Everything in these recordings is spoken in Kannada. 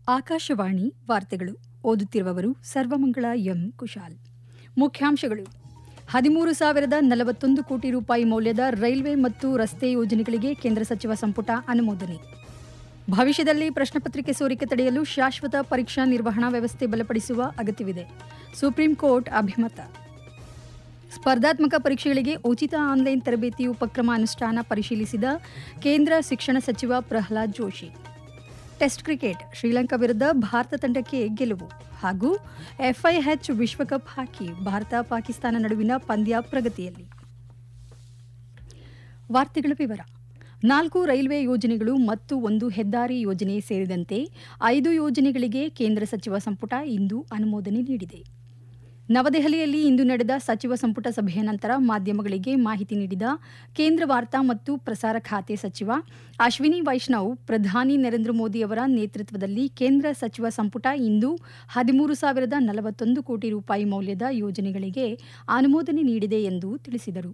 ಆಕಾಶವಾಣಿ ವಾರ್ತೆಗಳು ಓದುತ್ತಿರುವವರು ಸರ್ವಮಂಗಳ ಎಂ ಕುಶಾಲ್ ಮುಖ್ಯಾಂಶಗಳು ಹದಿಮೂರು ಸಾವಿರದ ನಲವತ್ತೊಂದು ಕೋಟಿ ರೂಪಾಯಿ ಮೌಲ್ಯದ ರೈಲ್ವೆ ಮತ್ತು ರಸ್ತೆ ಯೋಜನೆಗಳಿಗೆ ಕೇಂದ್ರ ಸಚಿವ ಸಂಪುಟ ಅನುಮೋದನೆ ಭವಿಷ್ಯದಲ್ಲಿ ಪ್ರಶ್ನಪತ್ರಿಕೆ ಸೋರಿಕೆ ತಡೆಯಲು ಶಾಶ್ವತ ಪರೀಕ್ಷಾ ನಿರ್ವಹಣಾ ವ್ಯವಸ್ಥೆ ಬಲಪಡಿಸುವ ಅಗತ್ಯವಿದೆ ಸುಪ್ರೀಂ ಕೋರ್ಟ್ ಅಭಿಮತ ಸ್ಪರ್ಧಾತ್ಮಕ ಪರೀಕ್ಷೆಗಳಿಗೆ ಉಚಿತ ಆನ್ಲೈನ್ ತರಬೇತಿ ಉಪಕ್ರಮ ಅನುಷ್ಠಾನ ಪರಿಶೀಲಿಸಿದ ಕೇಂದ್ರ ಶಿಕ್ಷಣ ಸಚಿವ ಪ್ರಹ್ಲಾದ್ ಜೋಶಿ ಟೆಸ್ಟ್ ಕ್ರಿಕೆಟ್ ಶ್ರೀಲಂಕಾ ವಿರುದ್ಧ ಭಾರತ ತಂಡಕ್ಕೆ ಗೆಲುವು ಹಾಗೂ ಎಫ್ಐಎಚ್ ವಿಶ್ವಕಪ್ ಹಾಕಿ ಭಾರತ ಪಾಕಿಸ್ತಾನ ನಡುವಿನ ಪಂದ್ಯ ಪ್ರಗತಿಯಲ್ಲಿ ವಾರ್ತೆಗಳ ವಿವರ ನಾಲ್ಕು ರೈಲ್ವೆ ಯೋಜನೆಗಳು ಮತ್ತು ಒಂದು ಹೆದ್ದಾರಿ ಯೋಜನೆ ಸೇರಿದಂತೆ ಐದು ಯೋಜನೆಗಳಿಗೆ ಕೇಂದ್ರ ಸಚಿವ ಸಂಪುಟ ಇಂದು ಅನುಮೋದನೆ ನೀಡಿದೆ ನವದೆಹಲಿಯಲ್ಲಿ ಇಂದು ನಡೆದ ಸಚಿವ ಸಂಪುಟ ಸಭೆಯ ನಂತರ ಮಾಧ್ಯಮಗಳಿಗೆ ಮಾಹಿತಿ ನೀಡಿದ ಕೇಂದ್ರ ವಾರ್ತಾ ಮತ್ತು ಪ್ರಸಾರ ಖಾತೆ ಸಚಿವ ಅಶ್ವಿನಿ ವೈಷ್ಣವ್ ಪ್ರಧಾನಿ ನರೇಂದ್ರ ಮೋದಿ ಅವರ ನೇತೃತ್ವದಲ್ಲಿ ಕೇಂದ್ರ ಸಚಿವ ಸಂಪುಟ ಇಂದು ಹದಿಮೂರು ಸಾವಿರದ ನಲವತ್ತೊಂದು ಕೋಟಿ ರೂಪಾಯಿ ಮೌಲ್ಯದ ಯೋಜನೆಗಳಿಗೆ ಅನುಮೋದನೆ ನೀಡಿದೆ ಎಂದು ತಿಳಿಸಿದರು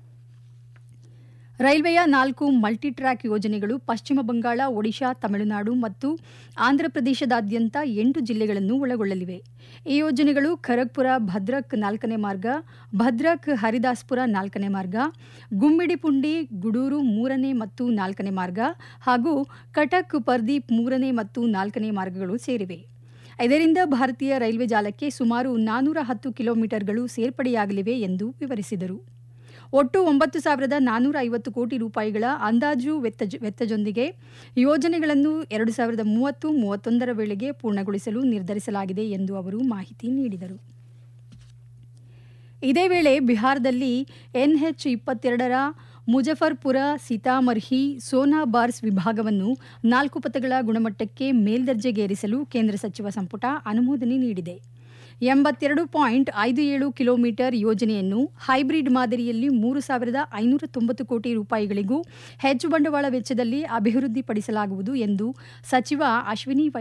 ರೈಲ್ವೆಯ ನಾಲ್ಕು ಮಲ್ಟಿ ಟ್ರ್ಯಾಕ್ ಯೋಜನೆಗಳು ಪಶ್ಚಿಮ ಬಂಗಾಳ ಒಡಿಶಾ ತಮಿಳುನಾಡು ಮತ್ತು ಆಂಧ್ರಪ್ರದೇಶದಾದ್ಯಂತ ಎಂಟು ಜಿಲ್ಲೆಗಳನ್ನು ಒಳಗೊಳ್ಳಲಿವೆ ಈ ಯೋಜನೆಗಳು ಖರಗ್ಪುರ ಭದ್ರಕ್ ನಾಲ್ಕನೇ ಮಾರ್ಗ ಭದ್ರಕ್ ಹರಿದಾಸ್ಪುರ ನಾಲ್ಕನೇ ಮಾರ್ಗ ಗುಮ್ಮಿಡಿಪುಂಡಿ ಗುಡೂರು ಮೂರನೇ ಮತ್ತು ನಾಲ್ಕನೇ ಮಾರ್ಗ ಹಾಗೂ ಕಟಕ್ ಪರ್ದೀಪ್ ಮೂರನೇ ಮತ್ತು ನಾಲ್ಕನೇ ಮಾರ್ಗಗಳು ಸೇರಿವೆ ಇದರಿಂದ ಭಾರತೀಯ ರೈಲ್ವೆ ಜಾಲಕ್ಕೆ ಸುಮಾರು ನಾನೂರ ಹತ್ತು ಕಿಲೋಮೀಟರ್ಗಳು ಸೇರ್ಪಡೆಯಾಗಲಿವೆ ಎಂದು ವಿವರಿಸಿದರು ಒಟ್ಟು ಒಂಬತ್ತು ಸಾವಿರದ ನಾನ್ನೂರ ಐವತ್ತು ಕೋಟಿ ರೂಪಾಯಿಗಳ ಅಂದಾಜು ವೆಚ್ಚ ವೆಚ್ಚದೊಂದಿಗೆ ಯೋಜನೆಗಳನ್ನು ಎರಡು ಸಾವಿರದ ಮೂವತ್ತು ಮೂವತ್ತೊಂದರ ವೇಳೆಗೆ ಪೂರ್ಣಗೊಳಿಸಲು ನಿರ್ಧರಿಸಲಾಗಿದೆ ಎಂದು ಅವರು ಮಾಹಿತಿ ನೀಡಿದರು ಇದೇ ವೇಳೆ ಬಿಹಾರದಲ್ಲಿ ಎನ್ಎಚ್ ಇಪ್ಪತ್ತೆರಡರ ಮುಜಫರ್ಪುರ ಸೀತಾಮರ್ಹಿ ಸೋನಾ ಬಾರ್ಸ್ ವಿಭಾಗವನ್ನು ನಾಲ್ಕು ಪಥಗಳ ಗುಣಮಟ್ಟಕ್ಕೆ ಮೇಲ್ದರ್ಜೆಗೇರಿಸಲು ಕೇಂದ್ರ ಸಚಿವ ಸಂಪುಟ ಅನುಮೋದನೆ ನೀಡಿದೆ ಎಂಬತ್ತೆರಡು ಪಾಯಿಂಟ್ ಐದು ಏಳು ಕಿಲೋಮೀಟರ್ ಯೋಜನೆಯನ್ನು ಹೈಬ್ರಿಡ್ ಮಾದರಿಯಲ್ಲಿ ಮೂರು ಸಾವಿರದ ಐನೂರ ತೊಂಬತ್ತು ಕೋಟಿ ರೂಪಾಯಿಗಳಿಗೂ ಹೆಚ್ಚು ಬಂಡವಾಳ ವೆಚ್ಚದಲ್ಲಿ ಅಭಿವೃದ್ಧಿಪಡಿಸಲಾಗುವುದು ಎಂದು ಸಚಿವ ಅಶ್ವಿನಿ